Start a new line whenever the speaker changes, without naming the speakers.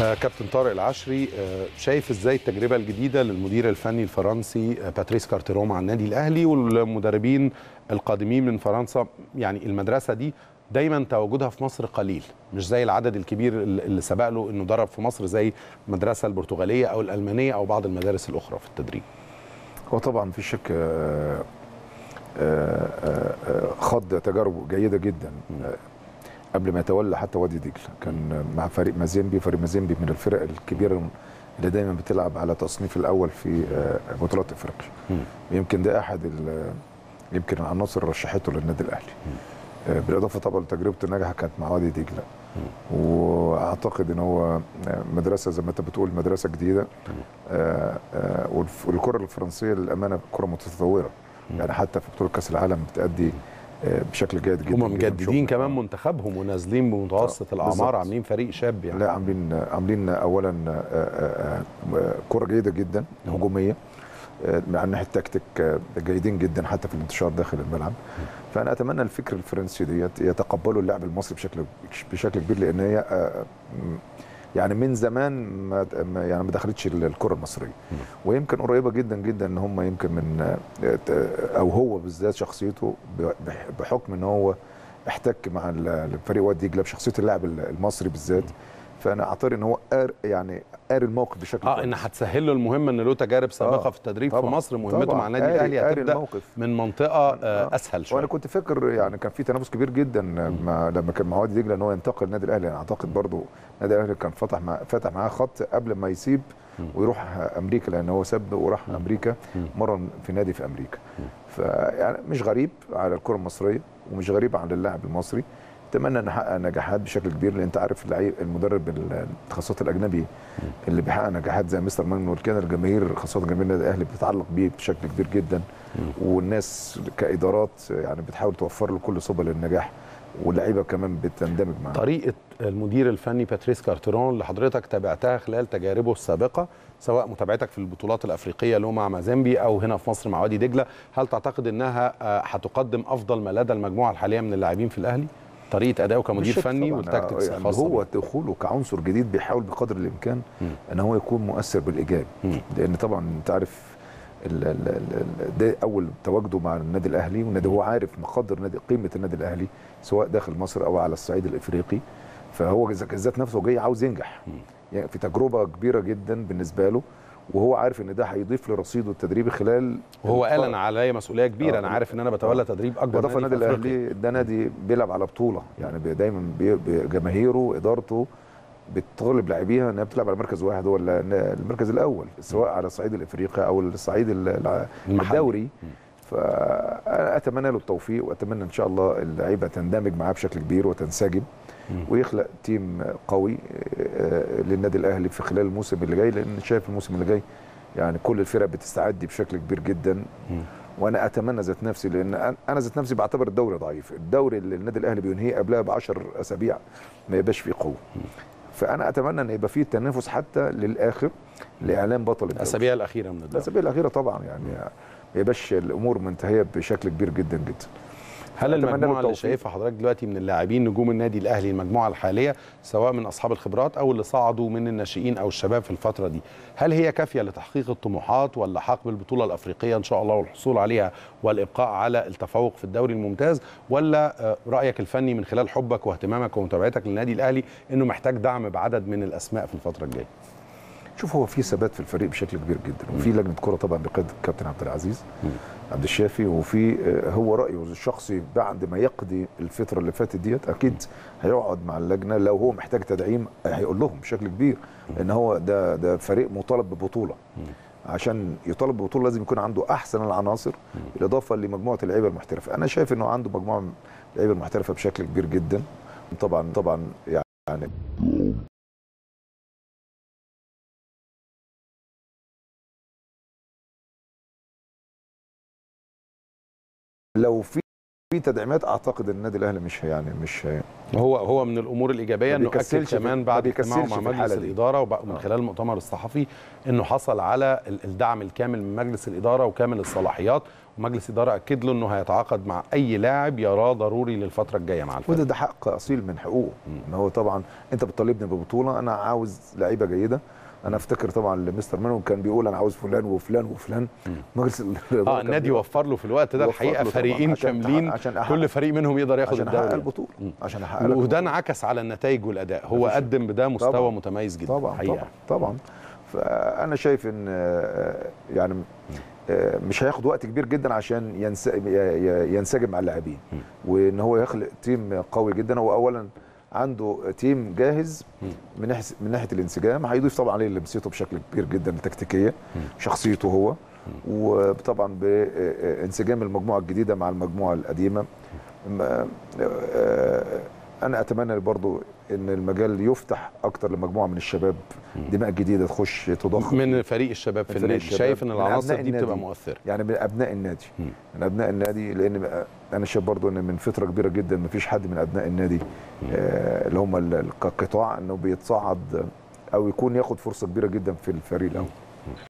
آه كابتن طارق العشري آه شايف ازاي التجربه الجديده للمدير الفني الفرنسي آه باتريس كارتيرون مع النادي الاهلي والمدربين القادمين من فرنسا يعني المدرسه دي دايما تواجدها في مصر قليل مش زي العدد الكبير اللي سبق له انه درب في مصر زي المدرسه البرتغاليه او الالمانيه او بعض المدارس الاخرى في التدريب
هو طبعا في شك آه، آه، آه، خض تجارب جيده جدا آه، قبل ما يتولى حتى وادي دجله كان مع فريق مازيمبي فريق مازيمبي من الفرق الكبيره اللي دايما بتلعب على تصنيف الاول في آه، بطولات افريقيا يمكن ده احد ال- يمكن العناصر اللي رشحته للنادي الاهلي آه، بالاضافه طبعا لتجربته الناجحه كانت مع وادي دجله واعتقد ان هو مدرسه زي ما انت بتقول مدرسه جديده آه، آه، والف- والكره الفرنسيه للامانه كره متطوره يعني حتى في بطوله كاس العالم بتادي آه، بشكل جيد جدا
هم
جداً.
مجددين
بشكل-
كمان منتخبهم ونازلين بمتوسط
آه،
الاعمار
بالظبط.
عاملين فريق شاب يعني
لا عاملين عاملين اولا آه، آه، آه، كره جيده جدا هجوميه آه، مع ناحيه تكتيك آه، جيدين جدا حتى في الانتشار داخل الملعب فانا اتمنى الفكر الفرنسي ديت يتقبلوا اللعب المصري بشكل بشكل كبير لان هي آه، م- يعني من زمان ما ما- يعني ما دخلتش الكره المصريه ويمكن قريبه جدا جدا ان هم يمكن من آه، ت- او هو بالذات شخصيته ب- بح- بحكم ان هو احتك مع ال- الفريق وادي دجله بشخصيه اللاعب المصري بالذات فانا اعتقد ان هو قار يعني قاري الموقف بشكل
اه
كويس.
ان هتسهل له المهمه ان له تجارب سابقه
آه،
في التدريب في
طبعاً،
مصر مهمته
طبعاً.
مع النادي
قاري-
الاهلي
قاري
هتبدا
الموقف.
من منطقه آه اسهل شويه
وانا كنت فاكر يعني كان في تنافس كبير جدا مع لما كان مع وادي دجله ان هو ينتقل النادي الاهلي يعني اعتقد برضو النادي الاهلي كان فتح مع فتح معاه خط قبل ما يسيب ويروح امريكا لان هو ساب وراح امريكا مره في نادي في امريكا فيعني مش غريب على الكره المصريه ومش غريب على اللاعب المصري اتمنى ان نحقق نجاحات بشكل كبير لان انت عارف اللعيب المدرب التخصصات الاجنبي اللي بيحقق نجاحات زي مستر مانويل كده الجماهير خاصه جماهير النادي الاهلي بتتعلق بيه بشكل كبير جدا والناس كادارات يعني بتحاول توفر له كل سبل النجاح واللعيبه كمان بتندمج معاه
طريقه المدير الفني باتريس كارتيرون اللي حضرتك تابعتها خلال تجاربه السابقه سواء متابعتك في البطولات الافريقيه له مع مازيمبي او هنا في مصر مع وادي دجله هل تعتقد انها آه، هتقدم افضل ما لدى المجموعه الحاليه من اللاعبين في الاهلي طريقه ادائه كمدير
بالشك
فني
طبعاً.
والتاكتكس
يعني
الخاصه
هو
بيه.
دخوله كعنصر جديد بيحاول بقدر الامكان
مم.
ان هو يكون مؤثر بالايجاب
مم.
لان طبعا انت عارف ال- ال- ال- ده اول تواجده مع النادي الاهلي والنادي هو عارف مقدر نادي قيمه النادي الاهلي سواء داخل مصر او على الصعيد الافريقي فهو ذات ذات نفسه جاي عاوز ينجح يعني في تجربه كبيره جدا بالنسبه له وهو عارف ان ده هيضيف لرصيده التدريبي خلال
وهو قال
الفترة.
انا عليا مسؤوليه كبيره
آه.
انا عارف ان انا بتولى تدريب اكبر
بالاضافه النادي
في أفريقيا.
الاهلي ده نادي بيلعب على بطوله يعني بي- دايما بي- بي- جماهيره وادارته بتطالب لاعبيها انها بتلعب على مركز واحد هو ال- المركز الاول سواء على الصعيد الافريقي او الصعيد ال- الع-
المحلي.
الدوري فانا اتمنى له التوفيق واتمنى ان شاء الله اللعيبه تندمج معاه بشكل كبير وتنسجم ويخلق تيم قوي آه، للنادي الاهلي في خلال الموسم اللي جاي لان شايف الموسم اللي جاي يعني كل الفرق بتستعد بشكل كبير جدا وانا اتمنى ذات نفسي لان أنا- انا ذات نفسي بعتبر الدوري ضعيف الدوري اللي النادي الاهلي بينهيه قبلها ب 10 اسابيع ما يبقاش فيه قوه فانا اتمنى ان يبقى فيه تنافس حتى للاخر لاعلان بطل الدوري
الاسابيع الاخيره من الدوري
الاسابيع الاخيره طبعا يعني ما يبقاش الامور منتهيه بشكل كبير جدا جدا
هل
أتمنى له
المجموعه اللي
التوفيق.
شايفها حضرتك دلوقتي من اللاعبين نجوم النادي الاهلي المجموعه الحاليه سواء من اصحاب الخبرات او اللي صعدوا من الناشئين او الشباب في الفتره دي هل هي كافيه لتحقيق الطموحات ولا حقب البطوله الافريقيه ان شاء الله والحصول عليها والابقاء على التفوق في الدوري الممتاز ولا آه، رايك الفني من خلال حبك واهتمامك ومتابعتك للنادي الاهلي انه محتاج دعم بعدد من الاسماء في الفتره الجايه
شوف هو في ثبات في الفريق بشكل كبير جدا وفي لجنه كره طبعا بقياده الكابتن عبد العزيز عبد الشافي وفي آه، هو رايه الشخصي بعد ما يقضي الفتره اللي فاتت ديت اكيد هيقعد مع اللجنه لو هو محتاج تدعيم هيقول لهم بشكل كبير لان هو ده ده فريق مطالب ببطوله عشان يطالب ببطوله لازم يكون عنده احسن العناصر بالاضافه لمجموعه اللعيبه المحترفه انا شايف انه عنده مجموعه من اللعيبه المحترفه بشكل كبير جدا طبعا طبعا يعني لو في في تدعيمات اعتقد النادي الاهلي مش هي- يعني مش هي-
هو هو من الامور الايجابيه
ما
انه اكد
بيكسلش في-
كمان
ما
بعد اجتماعه
بيكسلش
مع
في
مجلس
الحالة دي.
الاداره ومن
آه.
خلال المؤتمر الصحفي انه حصل على ال- الدعم الكامل من مجلس الاداره وكامل الصلاحيات ومجلس الاداره اكد له انه هيتعاقد مع اي لاعب يراه ضروري للفتره الجايه مع
وده
الفريق
ده حق اصيل من حقوقه ان هو طبعا انت بتطالبني ببطوله انا عاوز لعيبه جيده انا افتكر طبعا مستر مانو كان بيقول انا عاوز فلان وفلان وفلان مجلس الإدارة
اه
كان
النادي
بيقول
وفر له في الوقت ده
وفر
الحقيقه
له طبعاً
فريقين
عشان تحقق-
كاملين
عشان أحقق-
كل فريق منهم يقدر ياخد
عشان احقق
الدوري
البطوله
مم.
عشان احقق لك
وده انعكس على النتائج والاداء هو
مفيش-
قدم بده مستوى
طبعاً.
متميز جدا
طبعا
حقيقة.
طبعا طبعا فانا شايف ان آه، يعني آه، مش هياخد وقت كبير جدا عشان ينس- ي- ي- ينسجم مع اللاعبين وان هو يخلق تيم قوي جدا هو اولا عنده تيم جاهز من ناحيه من ناحيه الانسجام هيضيف طبعا عليه لمسيته بشكل كبير جدا التكتيكيه شخصيته هو وطبعا بانسجام المجموعه الجديده مع المجموعه القديمه ما- آه، انا اتمنى برضو ان المجال يفتح اكتر لمجموعه من الشباب دماء جديده تخش تضخ
من فريق الشباب في
من فريق
النادي
الشباب،
شايف ان
من
العناصر
أبناء
دي بتبقى
النادي.
مؤثره
يعني من ابناء النادي
مم.
من ابناء النادي لان انا شايف برضو ان من فتره كبيره جدا ما فيش حد من ابناء النادي آه اللي هم ال- القطاع انه بيتصعد او يكون ياخد فرصه كبيره جدا في الفريق الاول